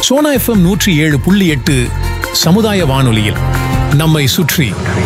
Sona FM நூற்றி ஏழு புள்ளி எட்டு சமுதாய வானொலியில் நம்மை சுற்றி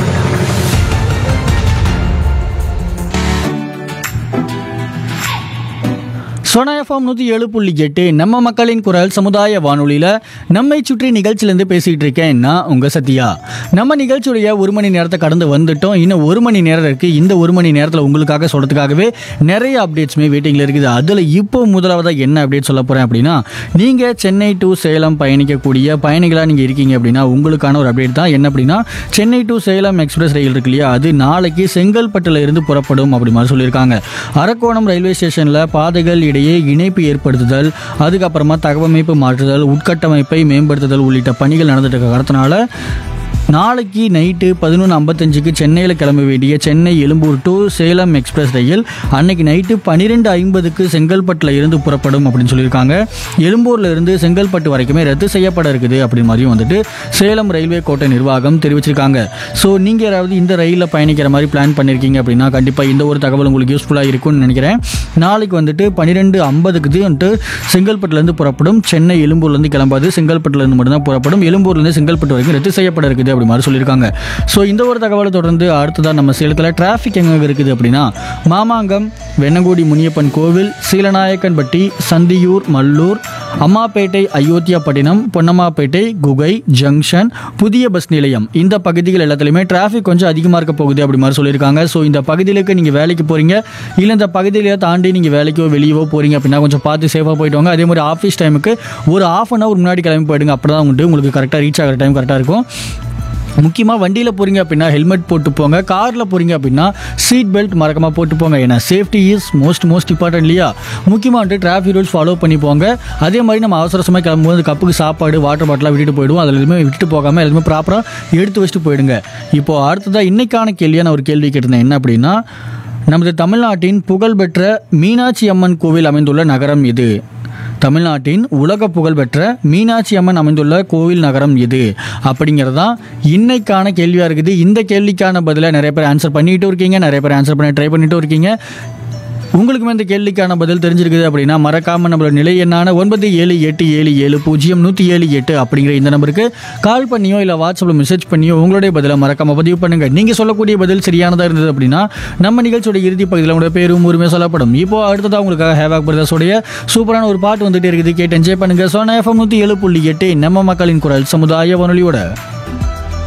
சோனா எஃப்எம் நூற்றி ஏழு புள்ளி எட்டு நம்ம மக்களின் குரல் சமுதாய வானொலியில் நம்மை சுற்றி நிகழ்ச்சியிலேருந்து பேசிகிட்டு இருக்கேன் நான் உங்கள் சத்யா நம்ம நிகழ்ச்சியுடைய ஒரு மணி நேரத்தை கடந்து வந்துட்டோம் இன்னும் ஒரு மணி நேரம் இருக்குது இந்த ஒரு மணி நேரத்தில் உங்களுக்காக சொல்கிறதுக்காகவே நிறைய அப்டேட்ஸுமே வெயிட்டிங்கில் இருக்குது அதில் இப்போ முதலாவதாக என்ன அப்டேட் சொல்ல போகிறேன் அப்படின்னா நீங்கள் சென்னை டு சேலம் பயணிக்கக்கூடிய பயணிகளாக நீங்கள் இருக்கீங்க அப்படின்னா உங்களுக்கான ஒரு அப்டேட் தான் என்ன அப்படின்னா சென்னை டு சேலம் எக்ஸ்பிரஸ் ரயில் இருக்கு இல்லையா அது நாளைக்கு செங்கல்பட்டுல இருந்து புறப்படும் அப்படி மாதிரி சொல்லியிருக்காங்க அரக்கோணம் ரயில்வே ஸ்டேஷனில் பாதைகள் இடையே இணைப்பு ஏற்படுத்துதல் அதுக்கப்புறமா தகவமைப்பு மாற்றுதல் உட்கட்டமைப்பை மேம்படுத்துதல் உள்ளிட்ட பணிகள் நடந்துட்டு இருக்க காரணத்தினால நாளைக்கு நைட்டு பதினொன்று ஐம்பத்தஞ்சுக்கு சென்னையில் கிளம்ப வேண்டிய சென்னை எழும்பூர் டு சேலம் எக்ஸ்பிரஸ் ரயில் அன்னைக்கு நைட்டு பன்னிரெண்டு ஐம்பதுக்கு செங்கல்பட்டில் இருந்து புறப்படும் அப்படின்னு சொல்லியிருக்காங்க எழும்பூர்ல இருந்து செங்கல்பட்டு வரைக்குமே ரத்து செய்யப்பட இருக்குது அப்படி மாதிரியும் வந்துட்டு சேலம் ரயில்வே கோட்டை நிர்வாகம் தெரிவிச்சிருக்காங்க ஸோ நீங்கள் யாராவது இந்த ரயிலில் பயணிக்கிற மாதிரி பிளான் பண்ணியிருக்கீங்க அப்படின்னா கண்டிப்பாக இந்த ஒரு தகவல் உங்களுக்கு யூஸ்ஃபுல்லாக இருக்கும்னு நினைக்கிறேன் நாளைக்கு வந்துட்டு பன்னிரெண்டு ஐம்பதுக்கு வந்துட்டு செங்கல்பட்டுலேருந்து புறப்படும் சென்னை எழும்பூர்லேருந்து கிளம்பாது செங்கல்பட்டுலேருந்து மட்டும்தான் புறப்படும் எழும்பூர்லேருந்து செங்கல்பட்டு வரைக்கும் ரத்து செய்யப்பட இருக்குது அப்படி மாதிரி சொல்லியிருக்காங்க ஸோ இந்த ஒரு தகவலை தொடர்ந்து அடுத்ததாக நம்ம சேலத்தில் டிராஃபிக் எங்கே இருக்குது அப்படின்னா மாமாங்கம் வெண்ணங்குடி முனியப்பன் கோவில் சீலநாயக்கன்பட்டி சந்தியூர் மல்லூர் அம்மாப்பேட்டை அயோத்தியாப்பட்டினம் பொன்னம்மாப்பேட்டை குகை ஜங்ஷன் புதிய பஸ் நிலையம் இந்த பகுதிகள் எல்லாத்துலேயுமே டிராஃபிக் கொஞ்சம் அதிகமாக இருக்க போகுது அப்படி மாதிரி சொல்லியிருக்காங்க ஸோ இந்த பகுதிகளுக்கு நீங்கள் வேலைக்கு போகிறீங்க இல்லை இந்த பகுதியில தாண்டி நீங்கள் வேலைக்கோ வெளியவோ போகிறீங்க அப்படின்னா கொஞ்சம் பார்த்து சேஃபாக போயிட்டு வாங்க அதே மாதிரி ஆஃபீஸ் டைமுக்கு ஒரு ஆஃப் அன் ஹவர் முன்னாடி கிளம்பி போயிடுங்க அப்படி தான் வந்துட்டு உங்களுக்கு கரெக்டாக ரீச் ஆகிற டைம் கரெக்டாக இருக்கும் முக்கியமாக வண்டியில் போகிறீங்க அப்படின்னா ஹெல்மெட் போட்டு போங்க காரில் போகிறீங்க அப்படின்னா சீட் பெல்ட் மறக்காம போட்டு போங்க ஏன்னா safety is most most important இல்லையா முக்கியமாக வந்துட்டு டிராஃபிக் ரூல்ஸ் ஃபாலோ பண்ணி போங்க அதே மாதிரி நம்ம அவசர அவசரமாக கிளம்பும்போது கப்புக்கு சாப்பாடு வாட்டர் பாட்டிலாக விட்டுட்டு போயிடுவோம் அதில் எதுவுமே விட்டுட்டு போகாமல் எல்லாமே ப்ராப்பராக எடுத்து வச்சுட்டு போயிடுங்க இப்போ அடுத்ததாக இன்னைக்கான கேள்வியாக நான் ஒரு கேள்வி கேட்டிருந்தேன் என்ன அப்படின்னா நமது தமிழ்நாட்டின் புகழ்பெற்ற மீனாட்சி அம்மன் கோவில் அமைந்துள்ள நகரம் இது தமிழ்நாட்டின் உலக புகழ்பெற்ற மீனாட்சி அம்மன் அமைந்துள்ள கோவில் நகரம் எது அப்படிங்கிறது தான் இன்னைக்கான கேள்வியாக இருக்குது இந்த கேள்விக்கான பதிலை நிறைய பேர் ஆன்சர் பண்ணிட்டு இருக்கீங்க நிறைய பேர் ஆன்சர் பண்ண ட்ரை பண்ணிட்டு இருக்கீங்க உங்களுக்குமே இந்த கேள்விக்கான பதில் தெரிஞ்சிருக்குது அப்படின்னா மறக்காம நம்மளோட நிலை எண்ணான ஒன்பது ஏழு எட்டு ஏழு ஏழு பூஜ்ஜியம் நூற்றி ஏழு எட்டு அப்படிங்கிற இந்த நம்பருக்கு கால் பண்ணியோ இல்லை வாட்ஸ்அப்பில் மெசேஜ் பண்ணியோ உங்களுடைய பதிலை மறக்காம பதிவு பண்ணுங்க நீங்கள் சொல்லக்கூடிய பதில் சரியானதாக இருந்தது அப்படின்னா நம்ம நிகழ்ச்சியோட இறுதி பகுதியில் உங்களோட பேரும் ஊருமே சொல்லப்படும் இப்போ அடுத்ததாக உங்களுக்காக ஹேவாக் பிரதர்ஸோடைய சூப்பரான ஒரு பாட்டு வந்துட்டு இருக்குது கேட்டு என்ஜாய் பண்ணுங்க சோனா எஃப்எம் நூற்றி ஏழு புள்ளி எட்டு நம்ம மக்களின் குரல் சமுதாய வானொலியோட